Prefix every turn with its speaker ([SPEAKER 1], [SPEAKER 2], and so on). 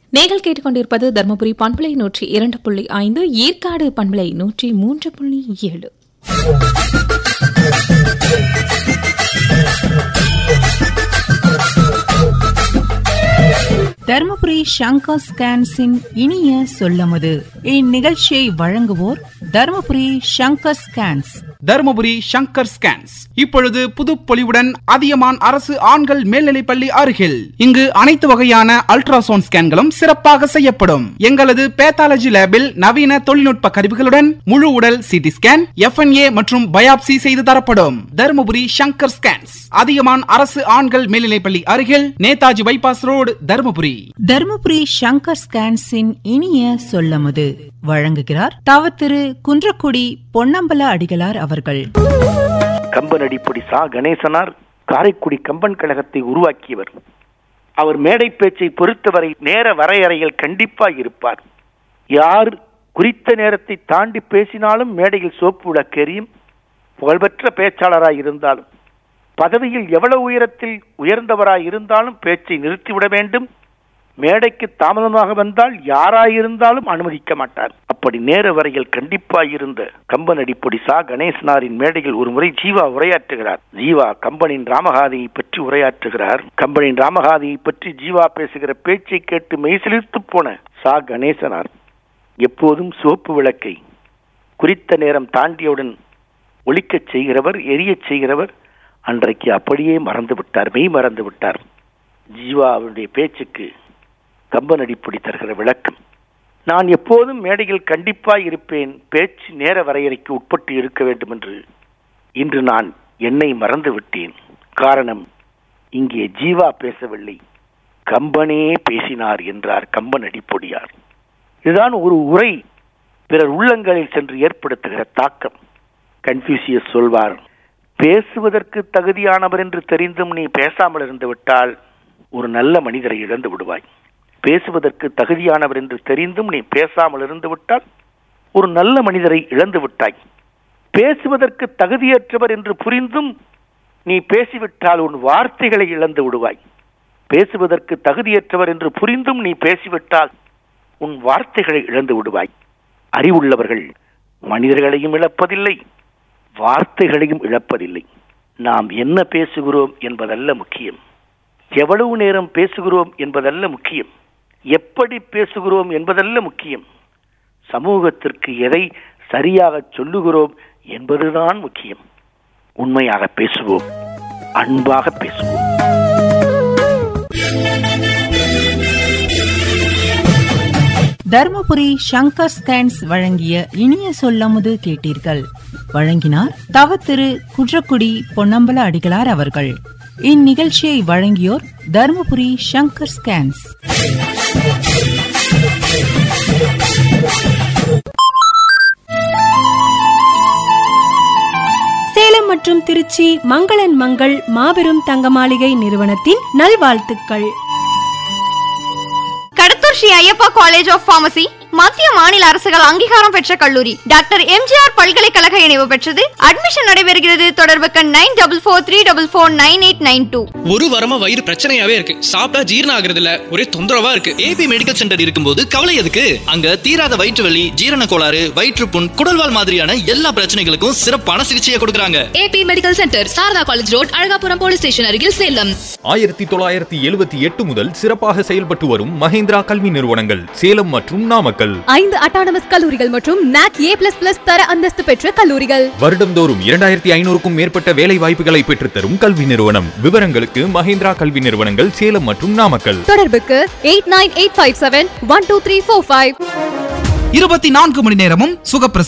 [SPEAKER 1] நீங்கள் கேட்டுக்கொண்டிருப்பது தருமபுரி பண்பலை நூற்றி இரண்டு புள்ளி ஐந்து ஏற்காடு பண்பலை நூற்றி மூன்று புள்ளி ஏழு
[SPEAKER 2] தர்மபுரி சங்கர் ஸ்கேன்ஸின் இனிய சொல்லமுது இந்நிகழ்ச்சியை வழங்குவோர் தர்மபுரி சங்கர் ஸ்கேன்ஸ்
[SPEAKER 3] தருமபுரி சங்கர் ஸ்கேன்ஸ் இப்பொழுது புதுப்பொலிவுடன் அதியமான் அரசு ஆண்கள் மேல்நிலைப்பள்ளி அருகில் இங்கு அனைத்து வகையான அல்ட்ராசவுண்ட் ஸ்கேன்களும் சிறப்பாக செய்யப்படும் எங்களது பேத்தாலஜி லேபில் நவீன தொழில்நுட்ப கருவிகளுடன் முழு உடல் சிடி ஸ்கேன் எஃப்என்ஏ மற்றும் பயாப்சி செய்து தரப்படும் தருமபுரி சங்கர் ஸ்கேன்ஸ் அதியமான் அரசு ஆண்கள் மேல்நிலைப்பள்ளி அருகில் நேதாஜி பைபாஸ் ரோடு தருமபுரி
[SPEAKER 2] தர்மபுரி சங்கர் ஸ்கேன்ஸின் இனிய சொல்லமுது வழங்குகிறார் தவத்திரு குன்றக்குடி பொன்னம்பல அடிகளார் அவர்கள்
[SPEAKER 4] கம்பன் அடிப்பொடி சா கணேசனார் காரைக்குடி கம்பன் கழகத்தை உருவாக்கியவர் அவர் மேடை பேச்சை பொறுத்தவரை நேர வரையறையில் கண்டிப்பாக இருப்பார் யார் குறித்த நேரத்தை தாண்டி பேசினாலும் மேடையில் சோப்பு விளக்கெறியும் புகழ்பெற்ற பேச்சாளராய் இருந்தாலும் பதவியில் எவ்வளவு உயரத்தில் உயர்ந்தவராய் இருந்தாலும் பேச்சை நிறுத்திவிட வேண்டும் மேடைக்கு தாமதமாக வந்தால் யாராயிருந்தாலும் அனுமதிக்க மாட்டார் அப்படி நேர வரையில் கண்டிப்பாயிருந்த கம்பன் அடிப்பொடி சா கணேசனாரின் மேடையில் ஒரு முறை ஜீவா உரையாற்றுகிறார் ஜீவா கம்பனின் ராமகாதியை பற்றி உரையாற்றுகிறார் கம்பனின் ராமகாதியை பற்றி ஜீவா பேசுகிற பேச்சை கேட்டு மெய்சிலிர்த்து போன சா கணேசனார் எப்போதும் சிவப்பு விளக்கை குறித்த நேரம் தாண்டியவுடன் ஒழிக்கச் செய்கிறவர் எரியச் செய்கிறவர் அன்றைக்கு அப்படியே மறந்து விட்டார் மெய் மறந்து விட்டார் ஜீவா அவருடைய பேச்சுக்கு கம்பன் அடிப்பொடி தருகிற விளக்கம் நான் எப்போதும் மேடையில் கண்டிப்பாய் இருப்பேன் பேச்சு நேர வரையறைக்கு உட்பட்டு இருக்க வேண்டும் என்று இன்று நான் என்னை மறந்து விட்டேன் காரணம் இங்கே ஜீவா பேசவில்லை கம்பனே பேசினார் என்றார் கம்பன் அடிப்பொடியார் இதுதான் ஒரு உரை பிறர் உள்ளங்களில் சென்று ஏற்படுத்துகிற தாக்கம் கன்ஃபியூசியஸ் சொல்வார் பேசுவதற்கு தகுதியானவர் என்று தெரிந்தும் நீ பேசாமல் இருந்து விட்டால் ஒரு நல்ல மனிதரை இழந்து விடுவாய் பேசுவதற்கு தகுதியானவர் என்று தெரிந்தும் நீ பேசாமல் இருந்து விட்டால் ஒரு நல்ல மனிதரை இழந்து விட்டாய் பேசுவதற்கு தகுதியற்றவர் என்று புரிந்தும் நீ பேசிவிட்டால் உன் வார்த்தைகளை இழந்து விடுவாய் பேசுவதற்கு தகுதியற்றவர் என்று புரிந்தும் நீ பேசிவிட்டால் உன் வார்த்தைகளை இழந்து விடுவாய் அறிவுள்ளவர்கள் மனிதர்களையும் இழப்பதில்லை வார்த்தைகளையும் இழப்பதில்லை நாம் என்ன பேசுகிறோம் என்பதல்ல முக்கியம் எவ்வளவு நேரம் பேசுகிறோம் என்பதல்ல முக்கியம் எப்படி பேசுகிறோம் என்பதல்ல முக்கியம் சமூகத்திற்கு எதை சரியாக சொல்லுகிறோம் என்பதுதான் முக்கியம் உண்மையாக பேசுவோம் அன்பாக பேசுவோம்
[SPEAKER 2] தர்மபுரி சங்கர் ஸ்கேன்ஸ் வழங்கிய இனிய சொல்லமுது கேட்டீர்கள் வழங்கினார் தவத்திரு குன்றக்குடி பொன்னம்பல அடிகளார் அவர்கள் இந்நிகழ்ச்சியை வழங்கியோர் தர்மபுரி சங்கர் ஸ்கேன்ஸ்
[SPEAKER 5] சேலம் மற்றும் திருச்சி மங்களன் மங்கள் மாபெரும் தங்க மாளிகை நிறுவனத்தின் நல்வாழ்த்துக்கள்
[SPEAKER 6] Kadathur Sri Ayyappa college of pharmacy மத்திய மாநில அரசுகள் அங்கீகாரம் பெற்ற கல்லூரி டாக்டர் எம்ஜிஆர் பல்கலைக்கழக இணைவு பெற்றது அட்மிஷன் நடைபெறுகிறது தொடர்புக்கு nine double four three double four nine eight nine two
[SPEAKER 7] ஒரு வாரமா வயிறு பிரச்சனையாவே இருக்கு சாப்பிட்டா ஜீரணம் ஆகுறது இல்ல ஒரே தொந்தரவா இருக்கு
[SPEAKER 8] ஏபி மெடிக்கல் சென்டர் இருக்கும்போது கவலை எதுக்கு அங்க தீராத வயிற்று வலி ஜீரண கோளாறு வயிற்றுப்புண் குடல்வால் மாதிரியான எல்லா பிரச்சனைகளுக்கும் சிறப்பான சிகிச்சையை கொடுக்கறாங்க
[SPEAKER 9] AB medical centre Sharada college road Alagapuram police station அருகில் சேலம்
[SPEAKER 10] ஆயிரத்தி தொள்ளாயிரத்தி எழுபத்தி எட்டு முதல் சிறப்பாக செயல்பட்டு வரும் மஹேந்திரா கல்வி நிறுவனங்கள் சேலம் மற்றும் நாமக்கல்
[SPEAKER 11] ஐந்து அட்டானமஸ் கல்லூரிகள் மற்றும் நாக் ஏ பிளஸ் பிளஸ் தர அந்தஸ்து பெற்ற கல்லூரிகள்
[SPEAKER 10] வருடந்தோறும் இரண்டாயிரத்தி ஐநூறுக்கும் மேற்பட்ட வேலை வாய்ப்புகளை பெற்றுத்தரும் கல்வி நிறுவனம் விவரங்களுக்கு மஹேந்திரா கல்வி நிறுவனங்கள் சேலம் மற்றும் நாமக்கல்
[SPEAKER 11] தொடர்புக்கு eight nine eight five seven one two three four five
[SPEAKER 3] இருபத்தி நான்கு மணி நேரமும் சுகப்பிரசவம்